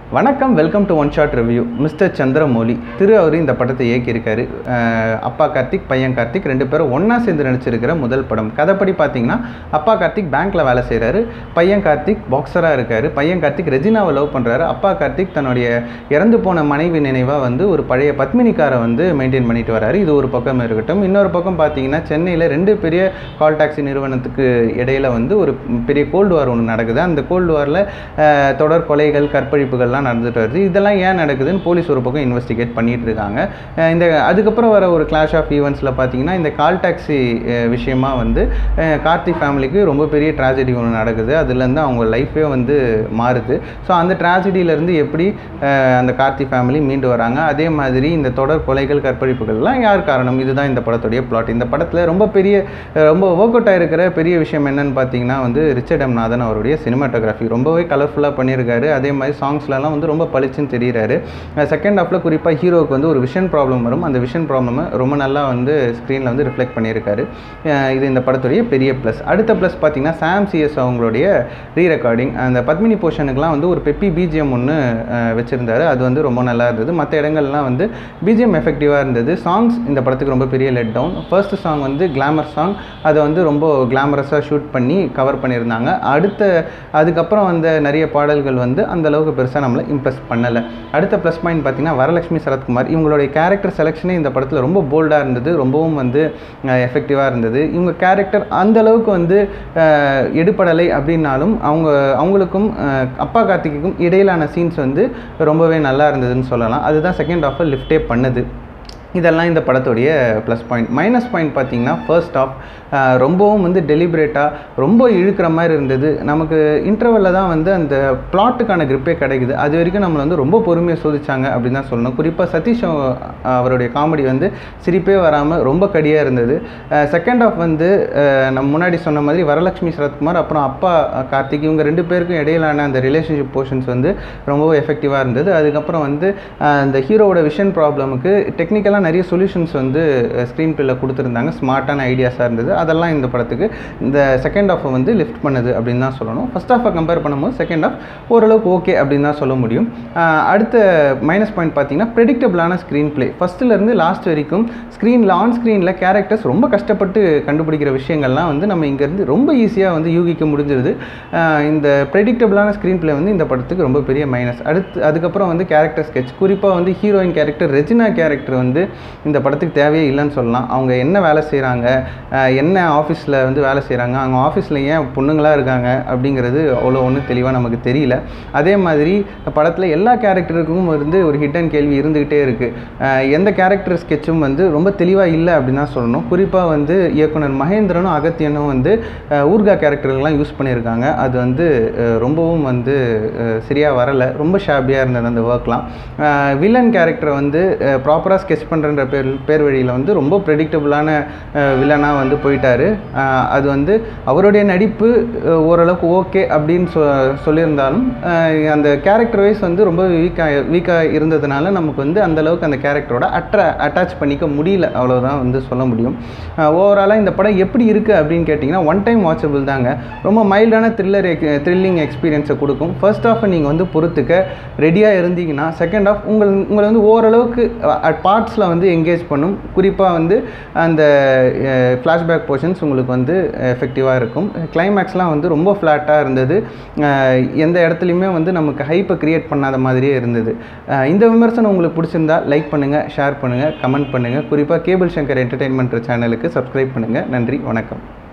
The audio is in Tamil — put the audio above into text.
வணக்கம் welcome to one shot review mister Chandramouli திரு அவர் இந்த படத்தை இயக்கியிருக்காரு அஹ் அப்பா கார்த்திக் பையன் கார்த்திக் ரெண்டு பேரும் ஒன்றா சேர்ந்து நடிச்சிருக்கிற முதல் படம் கதைப்படி பார்த்தீங்கன்னா அப்பா கார்த்திக் பேங்க்கில் வேலை செய்கிறாரு பையன் கார்த்திக் பாக்ஸராக இருக்காரு பையன் கார்த்திக் ரெஜினாவை லவ் பண்ணுறாரு அப்பா கார்த்திக் தன்னுடைய இறந்து போன மனைவி நினைவாக வந்து ஒரு பழைய பத்மினி காரை வந்து மெயின்டைன் பண்ணிட்டு வராரு இது ஒரு பக்கம் இருக்கட்டும் இன்னொரு பக்கம் பார்த்தீங்கன்னா சென்னையில் ரெண்டு பெரிய கால் டாக்ஸி நிறுவனத்துக்கு இடையில வந்து ஒரு பெரிய கோல்டு வார் ஒன்று நடக்குது அந்த கோல்டு வாரில் தொடர் கொலைகள் கற்பழிப்புகள்லாம் நடந்துட்டு வருது இதெல்லாம் ஏன் நடக்குதுன்னு போலீஸ் ஒரு பக்கம் இன்வெஸ்டிகேட் பண்ணிட்டு இருக்காங்க அஹ் இந்த அதுக்கப்புறம் வர ஒரு கிளாஷ் ஆஃப் ஈவெண்ட்ஸில் பார்த்தீங்கன்னா இந்த கால் டாக்ஸி விஷயமா வந்து அஹ் கார்த்திக் ஃபேமிலிக்கு ரொம்ப பெரிய ட்ராஜடி ஒன்று நடக்குது அதுலேருந்து அவங்க லைஃபே வந்து மாறுது ஸோ அந்த ட்ராஜடியிலேருந்து எப்படி அஹ் அந்த கார்த்திக் ஃபேமிலி மீண்டு வராங்க அதே மாதிரி இந்த தொடர் கொலைகள் கற்பழிப்புகள்லாம் யார் காரணம் இதுதான் இந்த படத்துடைய பிளாட் இந்த படத்தில் ரொம்ப பெரிய அஹ் ரொம்ப ஒர்க் அவுட் ஆகிருக்கிற பெரிய விஷயம் என்னன்னு பார்த்தீங்கன்னா வந்து ரிச்சர்ட் எம் நாதன் அவருடைய சினிமாட்டோகிராஃபி ரொம்பவே கலர்ஃபுல்லாக பண்ணியிருக்காரு அதே மாதிரி சாங்ஸ்லலாம் வந்து ரொம்ப பளிச்சுன்னு தெரிகிறாரு செகண்ட் ஹாஃபில் குறிப்பாக ஹீரோவுக்கு வந்து ஒரு விஷன் ப்ராப்ளம் வரும் அந்த விஷன் ப்ராப்ளமை ரொம்ப நல்லா வந்து ஸ்க்ரீனில் வந்து ரிஃப்ளெக்ட் பண்ணியிருக்காரு அஹ் இது இந்த படத்துடைய பெரிய ப்ளஸ் அடுத்த ப்ளஸ் பார்த்தீங்கன்னா சாம் சிஎஸ் அவங்களுடைய ரீ ரெக்கார்டிங் அந்த பத்மினி போர்ஷனுக்குலாம் வந்து ஒரு பெப்பி பிஜிஎம் ஒன்று வச்சுருந்தாரு அது வந்து ரொம்ப நல்லா இருந்தது மற்ற இடங்கள்லாம் வந்து பிஜிஎம் எஃபெக்டிவாக இருந்தது சாங்ஸ் இந்த படத்துக்கு ரொம்ப பெரிய லெட் டவுன் ஃபர்ஸ்ட் சாங் வந்து கிளாமர் சாங் அதை வந்து ரொம்ப கிளாமரஸாக ஷூட் பண்ணி கவர் பண்ணியிருந்தாங்க அடுத்த அதுக்கப்புறம் வந்த நிறைய பாடல்கள் வந்து அந்த அளவுக்கு பெருசாக நம்மளை இம்ப்ரெஸ் பண்ணலை அடுத்த ப்ளஸ் பாயிண்ட் பார்த்தீங்கன்னா வரலட்சுமி சரத்குமார் இவங்களுடைய கேரக்டர் செலெக்ஷனே இந்த படத்தில் ரொம்ப போல்டாக இருந்தது ரொம்பவும் வந்து எஃபெக்டிவாக இருந்தது இவங்க கேரக்டர் அந்த அளவுக்கு வந்து அஹ், எடுபடலை அப்படின்னாலும் அவங்க அவங்களுக்கும் அஹ், அப்பா கார்த்திக்குக்கும் இடையிலான சீன்ஸ் வந்து ரொம்பவே நல்லா இருந்ததுன்னு சொல்லலாம் அதுதான் செகண்ட் ஆஃபை லிஃப்டே பண்ணுது இதெல்லாம் இந்த படத்துடைய ப்ளஸ் பாயிண்ட் மைனஸ் பாயிண்ட் பார்த்தீங்கன்னா ஃபர்ஸ்ட் ஆஃப் ரொம்பவும் வந்து டெலிபரேட்டாக ரொம்ப இழுக்கிற மாதிரி இருந்தது நமக்கு இன்டர்வலில் தான் வந்து அந்த பிளாட்டுக்கான grip-ஏ கிடைக்குது அது வரைக்கும் நம்மளை வந்து ரொம்ப பொறுமையாக சோதிச்சாங்க அப்படின்னு தான் சொல்லணும் குறிப்பாக சதீஷ் அவ- அவருடைய காமெடி வந்து சிரிப்பே வராமல் ரொம்ப கடியாக இருந்தது செகண்ட் ஆஃப் வந்து அஹ், நம்ம முன்னாடி சொன்ன மாதிரி வரலட்சுமி சரத்குமார் அப்புறம் அப்பா அஹ், கார்த்திக் இவங்க ரெண்டு பேருக்கும் இடையிலான அந்த ரிலேஷன்ஷிப் போர்ஷன்ஸ் வந்து ரொம்பவே எஃபெக்டிவாக இருந்தது அதுக்கப்புறம் வந்து அஹ், அந்த ஹீரோவோட விஷன் ப்ராப்ளமுக்கு டெக்னிக்கலாக நிறைய சொல்யூஷன்ஸ் வந்து ஸ்க்ரீன் பில்ல கொடுத்துருந்தாங்க ஸ்மார்ட்டான ஐடியாஸாக இருந்தது அதெல்லாம் இந்த படத்துக்கு இந்த செகண்ட் ஹாஃபை வந்து லிஃப்ட் பண்ணுது அப்படின்னு தான் சொல்லணும் ஃபர்ஸ்ட் ஹாஃபை கம்பேர் பண்ணும்போது செகண்ட் ஹாஃப் ஓரளவுக்கு ஓகே அப்படின்னு தான் சொல்ல முடியும் அஹ், அடுத்த மைனஸ் பாயிண்ட் பார்த்தீங்கன்னா ப்ரெடிக்டபிளான ஸ்க்ரீன் ப்ளே ஃபஸ்ட்டுலேருந்து லாஸ்ட் வரைக்கும் ஸ்க்ரீனில் ஆன் ஸ்க்ரீனில் கேரக்டர்ஸ் ரொம்ப கஷ்டப்பட்டு கண்டுபிடிக்கிற விஷயங்கள்லாம் வந்து நம்ம இங்கேருந்து ரொம்ப ஈஸியாக வந்து யூகிக்க முடிஞ்சிருது அஹ், இந்த ப்ரெடிக்டபிளான ஸ்க்ரீன் ப்ளே வந்து இந்த படத்துக்கு ரொம்ப பெரிய மைனஸ் அடுத்து அதுக்கப்புறம் வந்து கேரக்டர் ஸ்கெட்ச் குறிப்பாக வந்து ஹீரோயின் கேரக்டர் ரெஜினா கேரக்டர் வந்து இந்த படத்துக்கு தேவையே இல்லைன்னு சொல்லலாம் அவங்க என்ன வேலை செய்கிறாங்க என்ன ஆஃபீஸில் வந்து வேலை செய்கிறாங்க அவங்க ஆஃபீஸில் ஏன் பொண்ணுங்களாக இருக்காங்க அப்படிங்கிறது அவ்வளோ ஒன்றும் தெளிவாக நமக்கு தெரியல அதே மாதிரி படத்தில் எல்லா கேரக்டருக்கும் வந்து ஒரு ஹிடன் கேள்வி இருந்துக்கிட்டே இருக்குது எந்த கேரக்டர் ஸ்கெட்சும் வந்து ரொம்ப தெளிவாக இல்லை அப்படின்னு தான் சொல்லணும் குறிப்பாக வந்து இயக்குனர் மகேந்திரனும் அகத்தியனும் வந்து அஹ், ஊர்கா கேரக்டர்கள்லாம் யூஸ் பண்ணியிருக்காங்க அது வந்து அஹ், ரொம்பவும் வந்து சரியாக வரலை ரொம்ப ஷாபியாக இருந்தது அந்த ஒர்க்லாம் வில்லன் கேரக்டரை வந்து ப்ராப்பராக ஸ்கெச் பண்ணுறன்ற பேர் பேர் வழியில் வந்து ரொம்ப ப்ரெடிக்டபுளான வில்லனாக வந்து போயிட்டாரு அஹ், அது வந்து அவருடைய நடிப்பு அஹ், ஓரளவுக்கு ஓகே அப்படின்னு சொ சொல்லியிருந்தாலும் அஹ், அந்த கேரக்டர் வைஸ் வந்து ரொம்ப வீக்காக வீக்காக இருந்ததுனால நமக்கு வந்து அந்த அளவுக்கு அந்த கேரக்டரோட அட்ரா அட்டாச் பண்ணிக்க முடியல அவ்வளோதான் வந்து சொல்ல முடியும் ஓவராலாக இந்த படம் எப்படி இருக்குது அப்படின்னு கேட்டிங்கன்னா ஒன் டைம் வாட்சபிள் தாங்க ரொம்ப மைல்டான த்ரில்லர் த்ரில்லிங் எக்ஸ்பீரியன்ஸை கொடுக்கும் ஃபர்ஸ்ட் ஆஃப் நீங்கள் வந்து பொறுத்துக்க ரெடியாக இருந்தீங்கன்னா செகண்ட் ஆஃப் உங்கள் உங்களை வந்து ஓரளவுக்கு பார்ட்ஸில் வந்து என்கேஜ் பண்ணும் குறிப்பாக வந்து அந்த ஃப்ளாஷ்பேக் போர்ஷன்ஸ் உங்களுக்கு வந்து எஃபெக்டிவாக இருக்கும் கிளைமேக்ஸ்லாம் வந்து ரொம்ப ஃப்ளாட்டாக இருந்தது அஹ் எந்த இடத்துலையுமே வந்து நமக்கு ஹைப்பை க்ரியேட் பண்ணாத மாதிரியே இருந்தது அஹ் இந்த விமர்சனம் உங்களுக்கு பிடிச்சிருந்தா லைக் பண்ணுங்கள் ஷேர் பண்ணுங்கள் கமெண்ட் பண்ணுங்கள் குறிப்பாக கேபிள் சங்கர் என்டர்டெயின்மெண்ட் சேனலுக்கு சப்ஸ்கிரைப் பண்ணுங்கள் நன்றி வணக்கம்